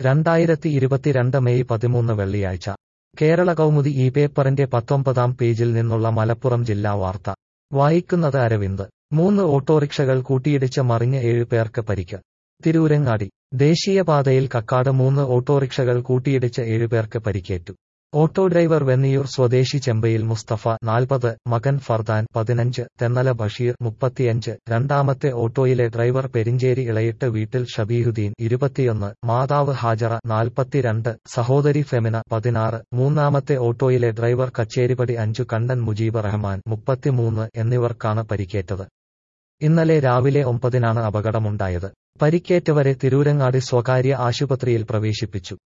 രണ്ടായിരത്തി ഇരുപത്തിരണ്ട് മെയ് പതിമൂന്ന് വെള്ളിയാഴ്ച കേരള കൗമുദി ഈ പേപ്പറിന്റെ പത്തൊമ്പതാം പേജിൽ നിന്നുള്ള മലപ്പുറം ജില്ലാ വാർത്ത വായിക്കുന്നത് അരവിന്ദ് മൂന്ന് ഓട്ടോറിക്ഷകൾ കൂട്ടിയിടിച്ച് മറിഞ്ഞ് ഏഴ് പേർക്ക് പരിക്ക് തിരൂരങ്ങാടി ദേശീയപാതയിൽ കക്കാട് മൂന്ന് ഓട്ടോറിക്ഷകൾ കൂട്ടിയിടിച്ച് ഏഴുപേർക്ക് പരിക്കേറ്റു ഓട്ടോ ഡ്രൈവർ വെന്നിയൂർ സ്വദേശി ചെമ്പയിൽ മുസ്തഫ നാൽപ്പത് മകൻ ഫർദാൻ പതിനഞ്ച് തെന്നല ബഷീർ മുപ്പത്തിയഞ്ച് രണ്ടാമത്തെ ഓട്ടോയിലെ ഡ്രൈവർ പെരിഞ്ചേരി ഇളയിട്ട് വീട്ടിൽ ഷബീഹുദ്ദീൻ ഇരുപത്തിയൊന്ന് മാതാവ് ഹാജറ നാൽപ്പത്തിരണ്ട് സഹോദരി ഫെമിന പതിനാറ് മൂന്നാമത്തെ ഓട്ടോയിലെ ഡ്രൈവർ കച്ചേരിപ്പടി അഞ്ചു കണ്ടൻ മുജീബ് റഹ്മാൻ മുപ്പത്തിമൂന്ന് എന്നിവർക്കാണ് പരിക്കേറ്റത് ഇന്നലെ രാവിലെ ഒമ്പതിനാണ് അപകടമുണ്ടായത് പരിക്കേറ്റവരെ തിരൂരങ്ങാടി സ്വകാര്യ ആശുപത്രിയിൽ പ്രവേശിപ്പിച്ചു